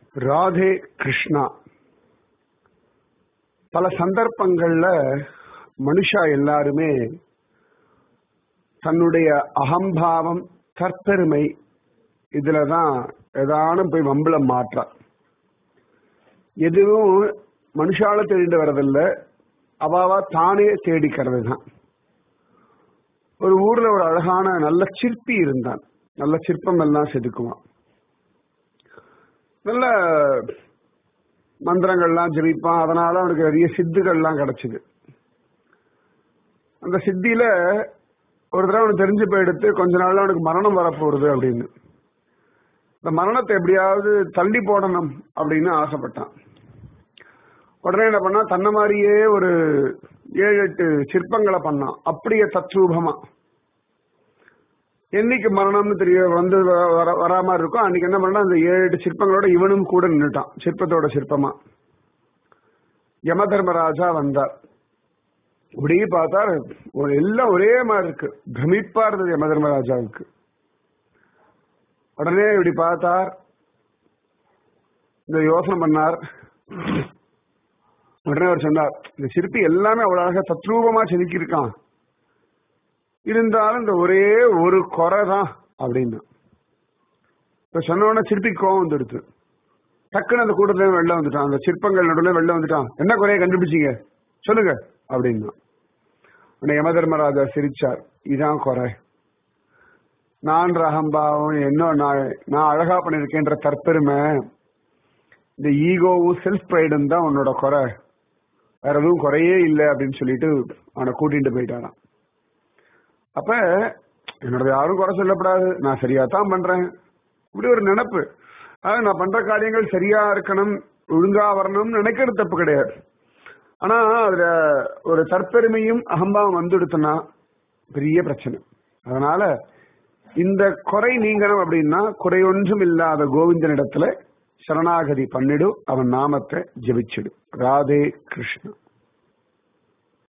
ராதே கிருஷ்ணா பல சந்தர்ப்பங்கள்ல மனுஷா எல்லாருமே தன்னுடைய அகம்பாவம் தற்பெருமை இதுலதான் ஏதானும் போய் வம்புல மாற்றா எதுவும் மனுஷால தேடிட்டு வர்றதில்ல அவாவா தானே தேடிக்கிறது தான் ஒரு ஊர்ல ஒரு அழகான நல்ல சிற்பி இருந்தான் நல்ல சிற்பம் எல்லாம் செதுக்குவான் நல்ல மந்திரங்கள்லாம் ஜெபிப்பான் அதனால அவனுக்கு நிறைய சித்துகள்லாம் கிடைச்சது அந்த சித்தியில ஒரு தடவை அவனுக்கு தெரிஞ்சு போயிடுத்து கொஞ்ச நாள்ல அவனுக்கு மரணம் வரப்போகுது அப்படின்னு இந்த மரணத்தை எப்படியாவது தள்ளி போடணும் அப்படின்னு ஆசைப்பட்டான் உடனே என்ன பண்ணா தன்னை மாதிரியே ஒரு ஏழு எட்டு சிற்பங்களை பண்ணான் அப்படியே தத்ரூபமா என்னைக்கு மரணம்னு தெரிய வந்து வர வராம இருக்கும் அன்னைக்கு என்ன பண்ணா அந்த ஏழு எட்டு சிற்பங்களோட இவனும் கூட நின்றுட்டான் சிற்பத்தோட சிற்பமா யம தர்மராஜா வந்தார் இப்படி பார்த்தா ஒரு எல்லாம் ஒரே மாதிரி இருக்கு பிரமிப்பா இருந்தது யம தர்மராஜாவுக்கு உடனே இப்படி பார்த்தார் இந்த யோசனை பண்ணார் உடனே அவர் சொன்னார் இந்த சிற்பி எல்லாமே அவ்வளவு அழகா தத்ரூபமா செதுக்கி இருக்கான் இருந்தாலும் இந்த ஒரே ஒரு குறை தான் அப்படின்னா இப்ப சொன்ன உடனே சிற்பி கோவம் வந்துடுது டக்குன்னு அந்த கூட்டத்துல வெளில வந்துட்டான் அந்த சிற்பங்கள் நடுவில் வெளில வந்துட்டான் என்ன குறைய கண்டுபிடிச்சீங்க சொல்லுங்க அப்படின்னா உடனே யம தர்மராஜா சிரிச்சார் இதான் குறை நான் அகம்பாவம் என்ன நான் நான் அழகா பண்ணிருக்கேன்ற தற்பெருமை இந்த ஈகோவும் செல்ஃப் ப்ரைடும் தான் உன்னோட குறை வேற எதுவும் குறையே இல்லை அப்படின்னு சொல்லிட்டு அவனை கூட்டிட்டு போயிட்டாரான் அப்ப என்னோட யாரும் குறை சொல்லப்படாது நான் சரியா தான் பண்றேன் இப்படி ஒரு நினப்பு அதாவது நான் பண்ற காரியங்கள் சரியா இருக்கணும் ஒழுங்கா வரணும்னு நினைக்கிறது தப்பு கிடையாது ஆனா அதுல ஒரு தற்பெருமையும் அகம்பாவம் வந்துடுத்துனா பெரிய பிரச்சனை அதனால இந்த குறை நீங்கணும் அப்படின்னா குறையொன்றும் இல்லாத கோவிந்தனிடத்துல சரணாகதி பண்ணிடு அவன் நாமத்தை ஜபிச்சிடு ராதே கிருஷ்ணா